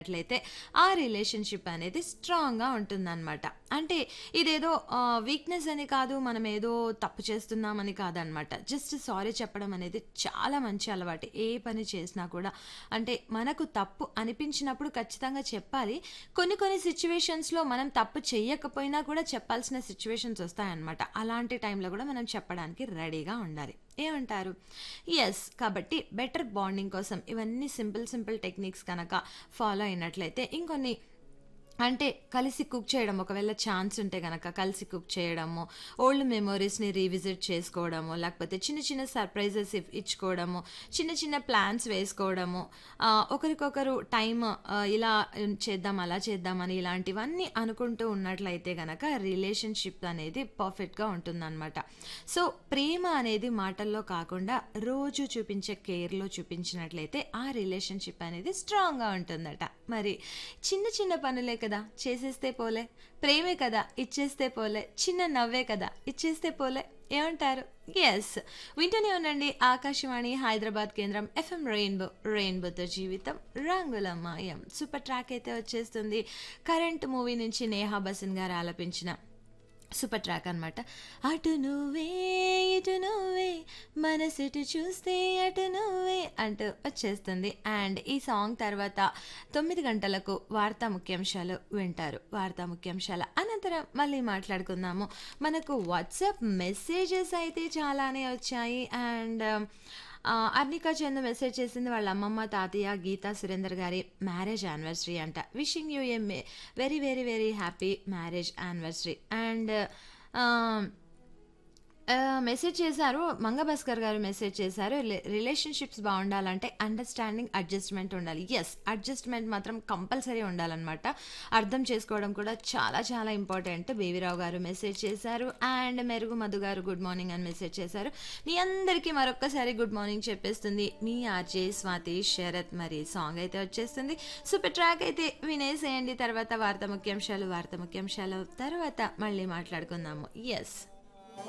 అట్లయితే ఆ రిలేషన్షిప్ అనేది స్ట్రాంగ్‌గా ఉంటుందనమాట. అంటే ఇదేదో ఆహ్, వీక్‌నెస్ అని కాదు, మనం ఏదో తప్పు చేస్తున్నామని కాదనమాట. జస్ట్ సారీ చెప్పడం అనేది చాలా మంచి అలవాటు. ఏ పని చేసినా కూడా. అంటే మనకు తప్పు అనిపించినప్పుడు ఖచ్చితంగా చెప్పాలి. కొన్ని కొన్ని సిట్యుయేషన్స్‌లో మనం తప్పు చెయ్యకపోయినా కూడా చెప్పాల్సిన సిట్యుయేషన్స్ వస్తాయన్నమాట. అలాంటి టైంలో కూడా మనం చెప్పడానికి రెడీగా ఉండాలి. ఏమంటారు? యెస్. కాబట్టి బెటర్ బాండింగ్ కోసం ఇవన్నీ సింపుల్ సింపుల్ టెక్నిక్స్ గనక ఫాలో అయినట్లయితే ఇంకొన్ని అంటే కలిసి కుక్ చేయడం ఒకవేళ ఛాన్స్ ఉంటే గనక కలిసి కుక్ చేయడము, ఓల్డ్ మెమోరీస్‌ని రీవిజిట్ చేసుకోవడము, లేకపోతే చిన్న చిన్న సర్ప్రైజెస్ ఇవ్ ఇచ్చుకోవడము, చిన్న చిన్న ప్లాన్స్ వేసుకోవడము, ఆహ్, ఒకరికొకరు టైమ్ ఆహ్, ఇలా చేద్దాం, అలా చేద్దాం అని ఇలాంటివన్నీ అనుకుంటూ ఉన్నట్లయితే గనక రిలేషన్షిప్ అనేది పర్ఫెక్ట్‌గా ఉంటుందనమాట. సో, ప్రేమ అనేది మాటల్లో కాకుండా రోజు చూపించే కేర్‌లో చూపించినట్లయితే ఆ రిలేషన్షిప్ అనేది స్ట్రాంగ్‌గా ఉంటుందట. మరి చిన్న చిన్న పనులే కదా! చేసేస్తే పోలే. ప్రేమే కదా! ఇచ్చేస్తే పోలే. చిన్న నవ్వే కదా! ఇచ్చేస్తే పోలే. ఏమంటారు? యెస్. వింటూనే ఉండండి ఆకాశవాణి హైదరాబాద్ కేంద్రం ఎఫ్ఎం రెయిన్బో. రెయిన్బోతో జీవితం రంగుల మాయం. సూపర్ ట్రాక్ అయితే వచ్చేస్తుంది. 'కరెంట్' మూవీ నుంచి నేహా బసిన్ గారు ఆలపించిన సూపర్ ట్రాక్ అనమాట. అటు నువ్వే ఇటు నువ్వే మనసెటు చూస్తే అటు నువ్వే అంటూ వచ్చేస్తుంది. అండ్ ఈ సాంగ్ తర్వాత 9 గంటలకు వార్తా ముఖ్యాంశాలు వింటారు. వార్తా ముఖ్యాంశాల అనంతరం మళ్ళీ మాట్లాడుకుందాము. మనకు వాట్సాప్ మెసేజెస్ అయితే చాలానే వచ్చాయి. అండ్ ఆహ్, అర్నిక చందు మెసేజ్ చేసింది వాళ్ళ అమ్మమ్మ, తాతయ్య, గీతా సురేందర్ గారి మ్యారేజ్ యానివర్సరీ అంట. Wishing you a may very very very happy marriage anniversary. And ah, ah, message చేశారు. మంగభాస్కర్ గారు మెసేజ్ చేశారు. రిలే రిలేషన్‌షిప్స్ బావుండాలంటే అండర్‌స్టాండింగ్, అడ్జస్ట్‌మెంట్ ఉండాలి. యెస్. అడ్జస్ట్‌మెంట్ మాత్రం కంపల్సరీ ఉండాలనమాట. అర్థం చేసుకోవడం కూడా చాలా చాలా ఇంపార్టెంట్. బేబీరావు గారు మెసేజ్ చేశారు. అండ్ మెరుగు మధు గారు గుడ్ మార్నింగ్ అని మెసేజ్ చేశారు. మీ అందరికీ మరొక్కసారి గుడ్ మార్నింగ్ చెప్పేస్తుంది మీ ఆర్‌జే స్వాతి శరత్. మరి సాంగ్ అయితే వచ్చేస్తుంది. సూపర్ ట్రాక్ అయితే వినేసేయండి. తర్వాత వార్తా ముఖ్యాంశాలు, వార్తా ముఖ్యాంశాల తర్వాత మళ్ళీ మాట్లాడుకుందాము. యెస్.